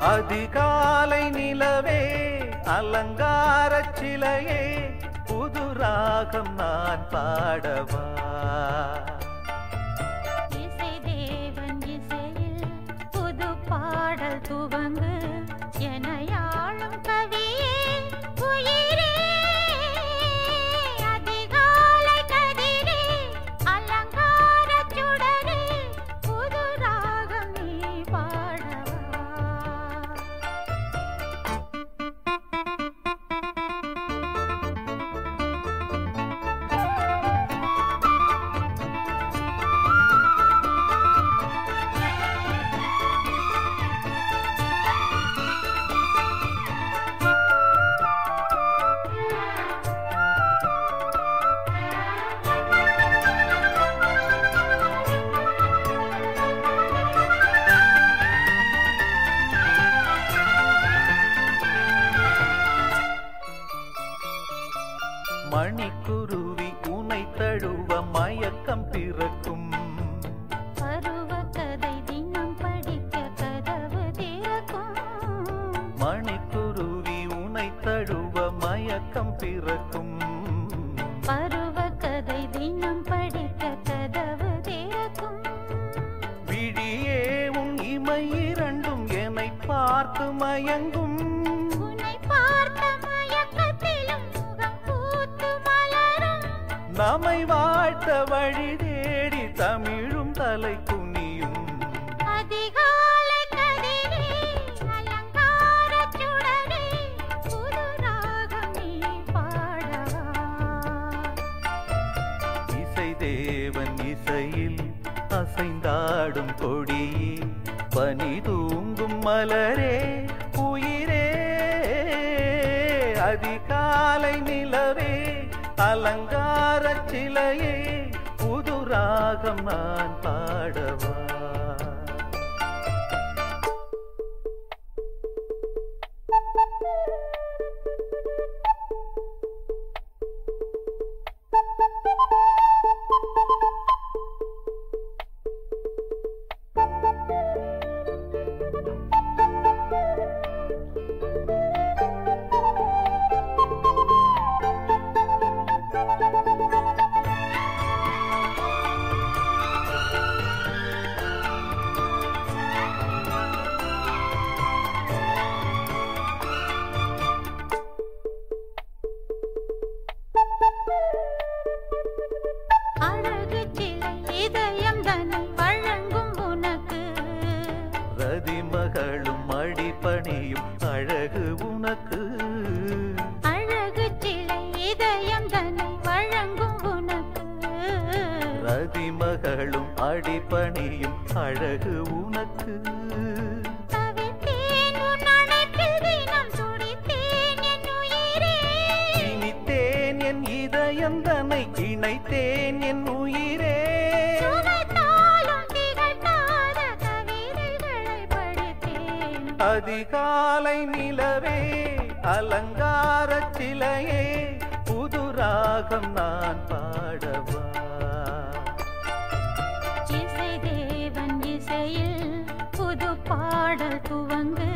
அதிகாலை நிலவே அலங்கார சிலையே புது ராகம் நான் பாடவா இசை தேவன் இசையில் புது பாடல் துவங்கு என யாழும் கவியே உயிரே அதிகாலை கதிரே அலங்கார சுடரே புது ராகம் நீ பாடவா மணிக்குருவி உனை தழுவ மயக்கம் பிறக்கும் பருவ கதை தினம் படிக்க கதவு திறக்கும் மணிக்குருவி உனை தழுவ மயக்கம் பிறக்கும் பருவ கதை தினம் படிக்க கதவு திறக்கும் விழியே உன் இமை இரண்டும் என்னை பார்த்து மயங்கும் உன்னை பார்த்த மயக்கத்திலும் முகம் பூத்து மலரும் நம்மை வாழ்த்த வழி தேடி தமிழும் தலை குனியும் அதிகாலை கதிரே அலங்கார சுடரே புது ராகம் நீ பாடவா இசை தேவன் இசையில் அசைந்தாடும் கொடியே பனி தூங்கும் மலரே உயிரே அதிகாலை நிலவே அலங்கார சிலையே புது ராகம் நான் பாடவா அழகு சிலை இதயம் தன்னை வழங்கும் உனக்கு ரதிமகளும் அடிபணியும் அழகு உனக்கு அழகு சிலை இதயம் தன்னை வழங்கும் உனக்கு ரதிமகளும் அடிபணியும் அழகு உனக்கு தவித்தேன் உன் அணைப்பில் தினம் துடித்தேன் என் உயிரே இனித்தேன் என் இதயம் தன்னை இணைத்தேன் என் உயிரே சுவைத்தாலும் திகட்டாத கவிதைகளை படித்தேன் அதிகாலை நிலவே அலங்கார சிலையே புது ராகம் நான் பாடவா இசை தேவன் இசையில் புது பாடல் துவங்கு